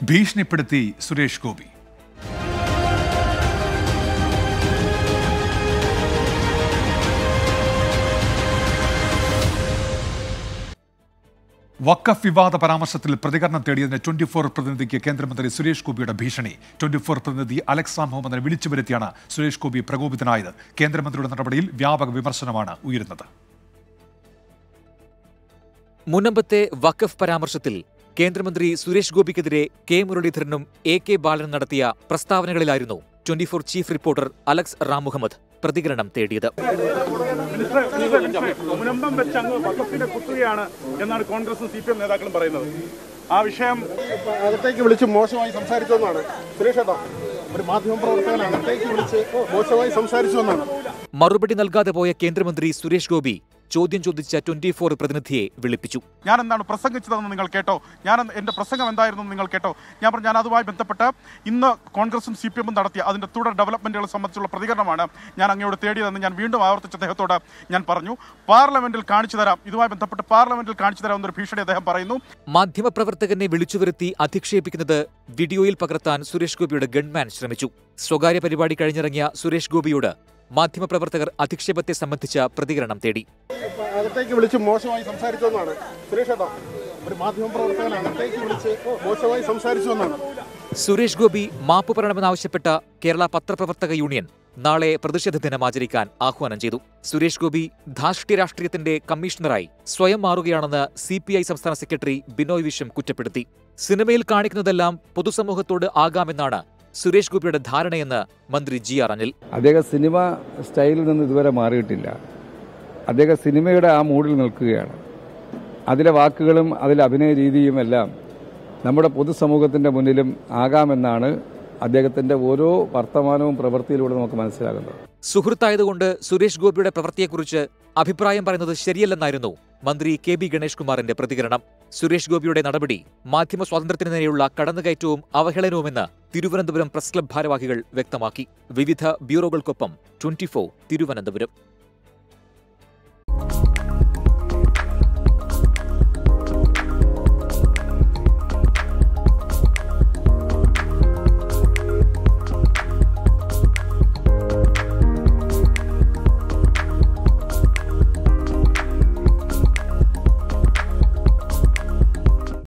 ഭീഷണിപ്പെടുത്തി സുരേഷ് ഗോപി വക്കഫ് വിവാദ പരാമർശത്തിൽ പ്രതികരണം തേടിയതിന് ട്വന്റി ഫോർ പ്രതിനിധിക്ക് കേന്ദ്രമന്ത്രി സുരേഷ് ഗോപിയുടെ ഭീഷണി ട്വന്റി ഫോർ പ്രതിനിധി അലക്സാം മുഹമ്മദിനെ വിളിച്ചു വരുത്തിയാണ് സുരേഷ് ഗോപി പ്രകോപിതനായത് കേന്ദ്രമന്ത്രിയുടെ നടപടിയിൽ വ്യാപക വിമർശനമാണ് ഉയരുന്നത് മുനമ്പത്തെ വഖഫ് പരാമർശത്തിൽ കേന്ദ്രമന്ത്രി സുരേഷ് ഗോപിക്കെതിരെ കെ മുരളീധരനും എ കെ ബാലനും നടത്തിയ പ്രസ്താവനകളിലായിരുന്നു twenty four chief reporter Alex Ram Muhammad പ്രതികരണം തേടിയത് മുനമ്പം വെച്ച് അങ്ങ് വക്കഫിനെ കുത്തുകയാണ് എന്നാണ് കോൺഗ്രസും സി പി എം നേതാക്കളും പറയുന്നത് ആ വിഷയം അകത്തേക്ക് വിളിച്ച് മോശമായി സംസാരിച്ചു എന്നാണ് സുരേഷ് ഏട്ടാ ഒരു മാധ്യമ പ്രവർത്തകൻ അകത്തേക്ക് വിളിച്ച് മോശമായി സംസാരിച്ചു എന്നാണ് മറുപടി നൽകാതെ പോയ കേന്ദ്രമന്ത്രി സുരേഷ് ഗോപി ചോദ്യം ചോദിച്ച ട്വന്റി ഫോർ പ്രതിനിധിയെ വിളിപ്പിച്ചു ഞാൻ എന്താണ് പ്രസംഗിച്ചതെന്ന് നിങ്ങൾ കേട്ടോ ഞാൻ എന്റെ പ്രസംഗം എന്തായിരുന്നു എന്ന് നിങ്ങൾ കേട്ടോ ഞാൻ പറഞ്ഞു ഞാൻ അതുമായി ബന്ധപ്പെട്ട് ഇന്ന് കോൺഗ്രസും സി പി എമ്മും നടത്തിയ അതിന്റെ തുടർ ഡെവലപ്മെന്റുകളെ സംബന്ധിച്ചുള്ള പ്രതികരണമാണ് ഞാൻ അങ്ങയോട് തേടിയതെന്ന് ഞാൻ വീണ്ടും ആവർത്തിച്ച് അദ്ദേഹത്തോട് ഞാൻ പറഞ്ഞു പാർലമെന്റിൽ കാണിച്ചു തരാം ഇതുമായി ബന്ധപ്പെട്ട് പാർലമെന്റിൽ കാണിച്ചു തരാം എന്നൊരു ഭീഷണി അദ്ദേഹം പറയുന്നു മാധ്യമപ്രവർത്തകനെ വിളിച്ചുവരുത്തി അധിക്ഷേപിക്കുന്നത് വീഡിയോയിൽ പകർത്താൻ സുരേഷ് ഗോപിയുടെ ഗൺമാൻ ശ്രമിച്ചു സ്വകാര്യ പരിപാടി കഴിഞ്ഞിറങ്ങിയ സുരേഷ് ഗോപിയോട് മാധ്യമപ്രവർത്തകർ അധിക്ഷേപത്തെ സംബന്ധിച്ച പ്രതികരണം തേടി അകത്തേക്ക് വിളിച്ച് മോശമായി സംസാരിച്ചു എന്നാണ് സുരേഷ് ഏട്ടാ ഒരു മാധ്യമ പ്രവർത്തകൻ അകത്തേക്ക് വിളിച്ച് മോശമായി സംസാരിച്ചു എന്നാണ് സുരേഷ് ഗോപി മാപ്പ് പറയണമെന്നാവശ്യപ്പെട്ട കേരള പത്രപ്രവർത്തക യൂണിയൻ നാളെ പ്രതിഷേധ ദിനം ആചരിക്കാൻ ആഹ്വാനം ചെയ്തു സുരേഷ് ഗോപി ധാർഷ്ട്യ രാഷ്ട്രീയത്തിന്റെ കമ്മീഷണറായി സ്വയം മാറുകയാണെന്ന് സി പി ഐ സംസ്ഥാന സെക്രട്ടറി ബിനോയ് വിശ്വം കുറ്റപ്പെടുത്തി സിനിമയിൽ കാണിക്കുന്നതെല്ലാം പൊതുസമൂഹത്തോട് ആകാമെന്നാണ് സുരേഷ് ഗോപിയുടെ ധാരണയെന്ന് മന്ത്രി ജി ആർ അനിൽ അദ്ദേഹം സിനിമ സ്റ്റൈലിൽ നിന്ന് ഇതുവരെ മാറിയിട്ടില്ല അദ്ദേഹം സിനിമയുടെ ആ മൂഡിൽ നിൽക്കുകയാണ് അതിലെ വാക്കുകളും അതിലെ അഭിനയ രീതിയും എല്ലാം നമ്മുടെ പൊതുസമൂഹത്തിൻ്റെ മുന്നിലും ആകാമെന്നാണ് അദ്ദേഹത്തിൻ്റെ ഓരോ വർത്തമാനവും പ്രവൃത്തിയിലൂടെ നമുക്ക് മനസ്സിലാകുന്നത് സുഹൃത്തായതുകൊണ്ട് സുരേഷ് ഗോപിയുടെ പ്രവൃത്തിയെക്കുറിച്ച് അഭിപ്രായം പറയുന്നത് ശരിയല്ലെന്നായിരുന്നു മന്ത്രി കെ ബി ഗണേഷ് കുമാറിന്റെ പ്രതികരണം സുരേഷ് ഗോപിയുടെ നടപടി മാധ്യമ സ്വാതന്ത്ര്യത്തിന് നേരെയുള്ള കടന്നുകയറ്റവും അവഹേളനവുമെന്ന് തിരുവനന്തപുരം പ്രസ് ക്ലബ് ഭാരവാഹികൾ വ്യക്തമാക്കി വിവിധ ബ്യൂറോകൾക്കൊപ്പം ട്വന്റി തിരുവനന്തപുരം